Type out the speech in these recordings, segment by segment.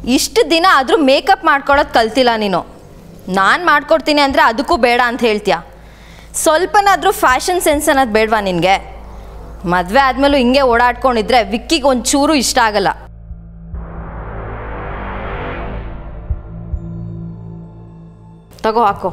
ಇಷ್ಟು ದಿನ ಆದರೂ ಮೇಕಪ್ ಮಾಡ್ಕೊಳ್ಳೋದು ಕಲ್ತಿಲ್ಲ ನೀನು ನಾನು ಮಾಡ್ಕೊಡ್ತೀನಿ ಅಂದರೆ ಅದಕ್ಕೂ ಬೇಡ ಅಂತ ಹೇಳ್ತೀಯ ಸ್ವಲ್ಪನಾದರೂ ಫ್ಯಾಷನ್ ಸೆನ್ಸ್ ಅನ್ನೋದು ಬೇಡವಾ ನಿನಗೆ ಮದುವೆ ಆದಮೇಲೂ ಹಿಂಗೆ ಓಡಾಡ್ಕೊಂಡಿದ್ರೆ ವಿಕ್ಕಿಗೆ ಒಂಚೂರು ಇಷ್ಟ ಆಗಲ್ಲ ತಗೋ ಹಾಕೋ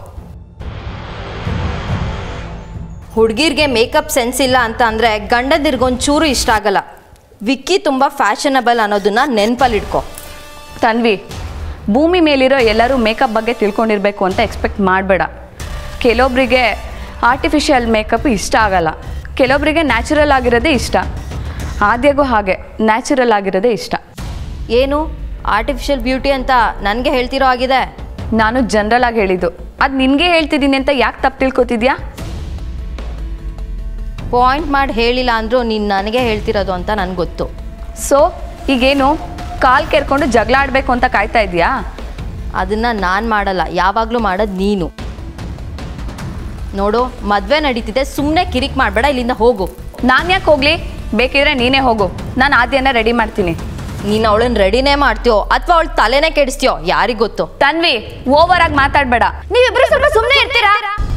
ಹುಡುಗಿರ್ಗೆ ಮೇಕಪ್ ಸೆನ್ಸ್ ಇಲ್ಲ ಅಂತ ಅಂದರೆ ಗಂಡದಿರ್ಗೊಂಚೂರು ಇಷ್ಟ ಆಗಲ್ಲ ವಿಕ್ಕಿ ತುಂಬ ಫ್ಯಾಷನಬಲ್ ಅನ್ನೋದನ್ನ ನೆನ್ಪಲ್ಲಿಟ್ಕೋ ತನ್ವಿ ಭೂಮಿ ಮೇಲಿರೋ ಎಲ್ಲರೂ ಮೇಕಪ್ ಬಗ್ಗೆ ತಿಳ್ಕೊಂಡಿರ್ಬೇಕು ಅಂತ ಎಕ್ಸ್ಪೆಕ್ಟ್ ಮಾಡಬೇಡ ಕೆಲವೊಬ್ಬರಿಗೆ ಆರ್ಟಿಫಿಷಿಯಲ್ ಮೇಕಪ್ ಇಷ್ಟ ಆಗಲ್ಲ ಕೆಲವೊಬ್ಬರಿಗೆ ನ್ಯಾಚುರಲ್ ಆಗಿರೋದೇ ಇಷ್ಟ ಆದ್ಯಗೂ ಹಾಗೆ ನ್ಯಾಚುರಲ್ ಆಗಿರೋದೇ ಇಷ್ಟ ಏನು ಆರ್ಟಿಫಿಷಿಯಲ್ ಬ್ಯೂಟಿ ಅಂತ ನನಗೆ ಹೇಳ್ತಿರೋ ಆಗಿದೆ ನಾನು ಜನರಲ್ ಆಗಿ ಹೇಳಿದ್ದು ಅದು ನಿನಗೆ ಹೇಳ್ತಿದ್ದೀನಿ ಅಂತ ಯಾಕೆ ತಪ್ಪು ತಿಳ್ಕೊತಿದ್ಯಾ ಪಾಯಿಂಟ್ ಮಾಡಿ ಹೇಳಿಲ್ಲ ಅಂದರೂ ನೀನು ನನಗೆ ಹೇಳ್ತಿರೋದು ಅಂತ ನನಗೆ ಗೊತ್ತು ಸೊ ಈಗೇನು ಕಾಲ್ ಕೆರ್ಕೊಂಡು ಜಗಳ ಆಡಬೇಕು ಅಂತ ಕಾಯ್ತಾ ಇದೆಯಾ ಅದನ್ನು ನಾನು ಮಾಡಲ್ಲ ಯಾವಾಗಲೂ ಮಾಡೋದು ನೀನು ನೋಡು ಮದುವೆ ನಡೀತಿದೆ ಸುಮ್ಮನೆ ಕಿರಿಕ್ ಮಾಡಬೇಡ ಇಲ್ಲಿಂದ ಹೋಗು ನಾನು ಯಾಕೆ ಹೋಗ್ಲಿ ಬೇಕಿದ್ರೆ ನೀನೇ ಹೋಗು ನಾನು ಆದ್ಯನ ರೆಡಿ ಮಾಡ್ತೀನಿ ನೀನು ಅವಳನ್ನ ರೆಡಿನೇ ಮಾಡ್ತೀಯೋ ಅಥವಾ ಅವಳು ತಲೆನೇ ಕೆಡಿಸ್ತೀಯೋ ಯಾರಿಗೆ ಗೊತ್ತು ತನ್ವಿ ಓವರ್ ಆಗಿ ಮಾತಾಡಬೇಡ ನೀವಿಬ್ರು ಸ್ವಲ್ಪ ಸುಮ್ಮನೆ ಇರ್ತೀರಾ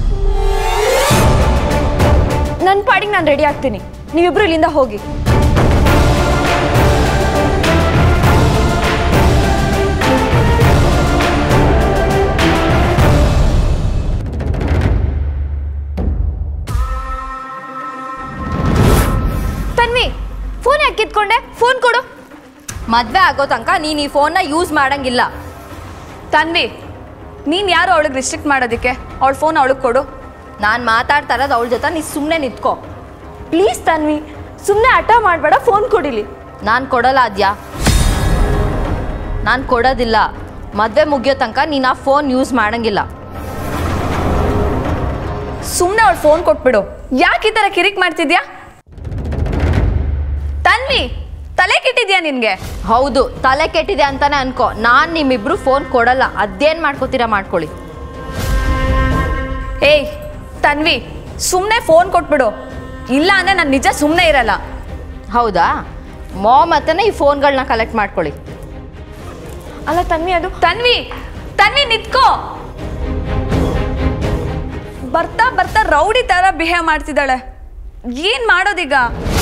ನನ್ನ ಪಾಡಿಗೆ ನಾನು ರೆಡಿ ಆಗ್ತೀನಿ ನೀವಿಬ್ರು ಇಲ್ಲಿಂದ ಹೋಗಿ ತನ್ವಿ ಫೋನ್ ಯಾಕೆ ಕಿತ್ಕೊಂಡೆ ಫೋನ್ ಕೊಡು ಮದುವೆ ಆಗೋ ತನಕ ನೀನು ಈ ಫೋನ್ನ ಯೂಸ್ ಮಾಡಂಗಿಲ್ಲ ತನ್ವಿ ನೀನು ಯಾರು ಅವಳಿಗೆ ರಿಸ್ಟ್ರಿಕ್ಟ್ ಮಾಡೋದಕ್ಕೆ ಅವಳ ಫೋನ್ ಅವಳಿಗೆ ಕೊಡು ನಾನು ಮಾತಾಡ್ತಾ ಇರೋದು ಅವಳ ಜೊತೆ ನೀ ಸುಮ್ಮನೆ ನಿಂತ್ಕೋ ಪ್ಲೀಸ್ ತನ್ವಿ ಸುಮ್ಮನೆ ಹಠ ಮಾಡಬೇಡ ಫೋನ್ ಕೊಡಿಲಿ ನಾನು ಕೊಡಲ್ಲ ಅದ್ಯಾ ನಾನು ಕೊಡೋದಿಲ್ಲ ಮದುವೆ ಮುಗಿಯೋ ತನಕ ನೀನು ಆ ಫೋನ್ ಯೂಸ್ ಮಾಡಂಗಿಲ್ಲ ಸುಮ್ಮನೆ ಅವಳು ಫೋನ್ ಕೊಟ್ಬಿಡು ಯಾಕೆ ಈ ಥರ ಕಿರಿಕ್ ಮಾಡ್ತಿದ್ಯಾ ತನ್ವಿ ತಲೆ ಕೆಟ್ಟಿದ್ಯಾ ನಿನಗೆ ಹೌದು ತಲೆ ಕೆಟ್ಟಿದೆ ಅಂತಾನೆ ಅನ್ಕೋ ನಾನು ನಿಮ್ಮಿಬ್ರು ಫೋನ್ ಕೊಡಲ್ಲ ಅದೇನು ಮಾಡ್ಕೋತೀರಾ ಮಾಡ್ಕೊಳ್ಳಿ ಏಯ್ ತನ್ವಿ ಸುಮ್ಮನೆ ಫೋನ್ ಕೊಟ್ಬಿಡು ಇಲ್ಲ ಅಂದರೆ ನಾನು ನಿಜ ಸುಮ್ಮನೆ ಇರಲ್ಲ ಹೌದಾ ಮಾಮ್ ಹತ್ರನೇ ಈ ಫೋನ್ಗಳನ್ನ ಕಲೆಕ್ಟ್ ಮಾಡ್ಕೊಳ್ಳಿ ಅಲ್ಲ ತನ್ವಿ ಅದು ತನ್ವಿ ತನ್ವಿ ನಿತ್ಕೋ ಬರ್ತಾ ಬರ್ತಾ ರೌಡಿ ಥರ ಬಿಹೇವ್ ಮಾಡ್ತಿದ್ದಾಳೆ ಏನು ಮಾಡೋದೀಗ